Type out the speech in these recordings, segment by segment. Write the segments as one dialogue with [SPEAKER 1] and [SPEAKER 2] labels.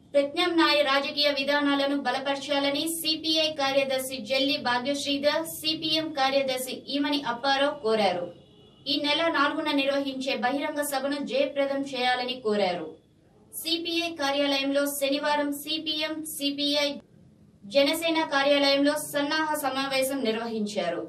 [SPEAKER 1] ప్రత్యామ్నాయ రాజకీయ విధానాలను బలపరచాలని సిపిఐ కార్యదర్శి జల్లి భాగ్యశ్రీధర్ సిపిఎం కార్యదర్శి ఈమని అప్పారావు కోరారు ఈ నెల నాలుగున నిర్వహించే బహిరంగ సభను జయప్రదం చేయాలని కోరారు సిపిఐ కార్యాలయంలో శనివారం సిపిఎం సిపిఐ జనసేన కార్యాలయంలో సన్నాహ సమావేశం నిర్వహించారు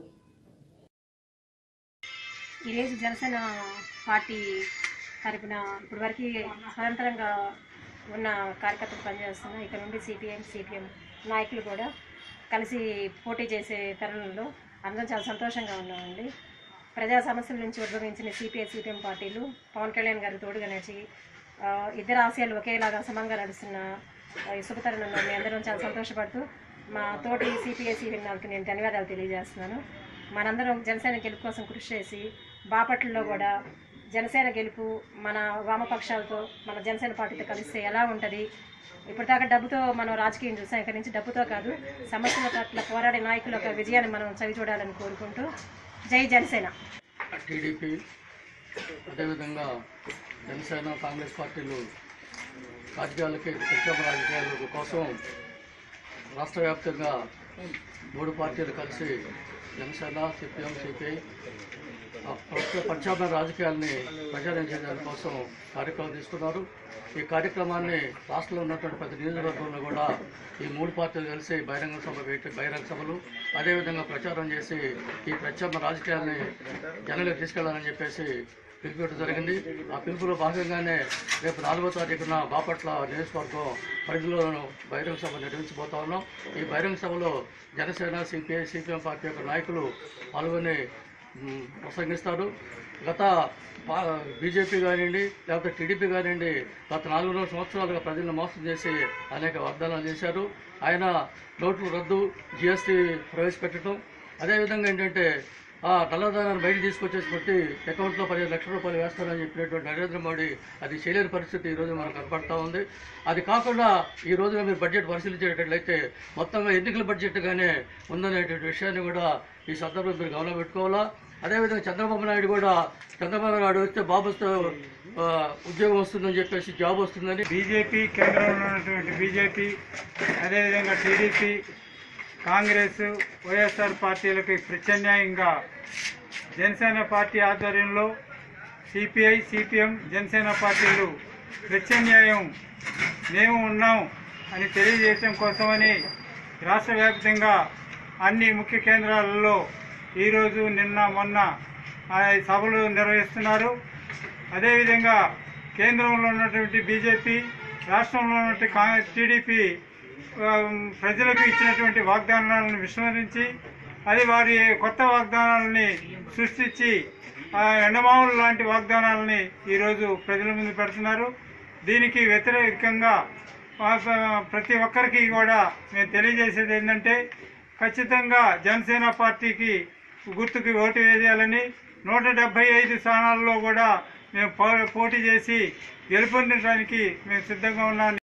[SPEAKER 2] ఈరోజు జనసేన పార్టీ తరపున ఇప్పటి వరకు స్వతంత్రంగా ఉన్న కార్యకర్తలు పనిచేస్తున్న ఇక్కడ నుండి సిపిఎం సిపిఎం నాయకులు కూడా కలిసి పోటీ చేసే తరుణంలో అందరం చాలా సంతోషంగా ఉన్నామండి ప్రజా సమస్యల నుంచి ఉద్భవించిన సిపిఐ సిపిఎం పార్టీలు పవన్ కళ్యాణ్ గారి తోడుగా నడిచి ఆ, ఇద్దరు ఆశయాలు ఒకేలాగా సమంగా నడుస్తున్న ఆ, ఈ శుభతరుణంలో మీ అందరం చాలా సంతోషపడుతూ మా తోటి సిపిఐ సిపిఎం నాయకులకు నేను ధన్యవాదాలు తెలియజేస్తున్నాను మనందరం జనసేన గెలుపు కోసం కృషి చేసి బాపట్లలో కూడా జనసేన గెలుపు మన వామపక్షాలతో మన జనసేన పార్టీతో కలిస్తే ఎలా ఉంటుంది ఇప్పటిదాకా డబ్బుతో మనం రాజకీయం చూసాం ఇక్కడి నుంచి డబ్బుతో కాదు సమస్యల పట్ల పోరాడే నాయకుల యొక్క విజయాన్ని మనం చవి చూడాలని కోరుకుంటూ జై జనసేన
[SPEAKER 3] టీడీపీ అదేవిధంగా జనసేన కాంగ్రెస్ పార్టీలు రాజకీయాలకి ప్రత్యేక రాజకీయాల కోసం రాష్ట్ర వ్యాప్తంగా మూడు పార్టీలు కలిసి జనసేన సిపిఎం సిపిఐ ఆ ప్రస్తుత ప్రత్యామ్నాయ రాజకీయాల్ని ప్రచారం చేయడానికి కోసం కార్యక్రమం తీసుకున్నారు ఈ కార్యక్రమాన్ని రాష్ట్రంలో ఉన్నటువంటి ప్రతి నియోజకవర్గంలో కూడా ఈ మూడు పార్టీలు కలిసి బహిరంగ సభ పెట్టి బహిరంగ సభలు అదేవిధంగా ప్రచారం చేసి ఈ ప్రత్యామ్నాయ రాజకీయాల్ని జనంలోకి తీసుకెళ్లాలని చెప్పేసి పిలుపుకోవడం జరిగింది ఆ పిలుపులో భాగంగానే రేపు నాలుగో తారీఖున బాపట్ల నియోజకవర్గం పరిధిలోనూ బహిరంగ సభ నిర్వహించబోతా ఉన్నాం ఈ బహిరంగ సభలో జనసేన సిపిఐ సిపిఎం పార్టీ యొక్క నాయకులు పాల్గొని మ్, ప్రసంగిస్తారు గత పా- బీజేపీ కానివ్వండి లేకపోతే టీడీపీ కానివ్వండి గత నాలుగున్నర సంవత్సరాలుగా ప్రజలను మోసం చేసి అనేక వాగ్దానాలు చేశారు ఆయన నోట్లు రద్దు జిఎస్టీ ప్రవేశపెట్టడం అదేవిధంగా ఏంటంటే ఆ నల్లధనాన్ని బయట తీసుకొచ్చేసి పెట్టి అకౌంట్లో పదిహేను లక్షల రూపాయలు వేస్తానని చెప్పినటువంటి నరేంద్ర మోడీ అది చేయలేని పరిస్థితి ఈ రోజు మనకు కనపడతా ఉంది అది కాకుండా ఈ రోజున మీరు బడ్జెట్ పరిశీలించేటట్లయితే మొత్తంగా ఎన్నికల బడ్జెట్గానే ఉందనేటువంటి విషయాన్ని కూడా ఈ సందర్భంలో మీరు గమనం పెట్టుకోవాలా అదేవిధంగా చంద్రబాబు నాయుడు కూడా చంద్రబాబు నాయుడు వస్తే బాబు వస్తే ఆ, ఉద్యోగం వస్తుందని చెప్పేసి జాబ్ వస్తుందని
[SPEAKER 4] బీజేపీ కేంద్రంలో ఉన్నటువంటి బీజేపీ అదేవిధంగా టీడీపీ కాంగ్రెస్ వైఎస్ఆర్ పార్టీలకి ప్రత్యామ్నాయంగా జనసేన పార్టీ ఆధ్వర్యంలో సిపిఐ సిపిఎం జనసేన పార్టీలు ప్రత్యామ్నాయం మేము ఉన్నాం అని తెలియజేయడం కోసమని రాష్ట్ర వ్యాప్తంగా అన్ని ముఖ్య కేంద్రాలలో ఈరోజు నిన్న మొన్న ఆ సభలు నిర్వహిస్తున్నారు అదేవిధంగా కేంద్రంలో ఉన్నటువంటి బీజేపీ రాష్ట్రంలో ఉన్నటువంటి కాంగ్రెస్ టీడీపీ ఆ, ప్రజలకు ఇచ్చినటువంటి వాగ్దానాలను విస్మరించి అది వారి కొత్త వాగ్దానాలని సృష్టించి ఆ ఎండమావులు లాంటి వాగ్దానాలని ఈరోజు ప్రజల ముందు పెడుతున్నారు దీనికి వ్యతిరేకంగా ఆ, ప్రతి ఒక్కరికి కూడా మేము తెలియజేసేది ఏంటంటే ఖచ్చితంగా జనసేన పార్టీకి గుర్తుకి ఓటు వేయాలని నూట డెబ్బై ఐదు స్థానాల్లో కూడా మేము పో- పోటీ చేసి గెలుపొందడానికి మేము సిద్ధంగా ఉన్నాం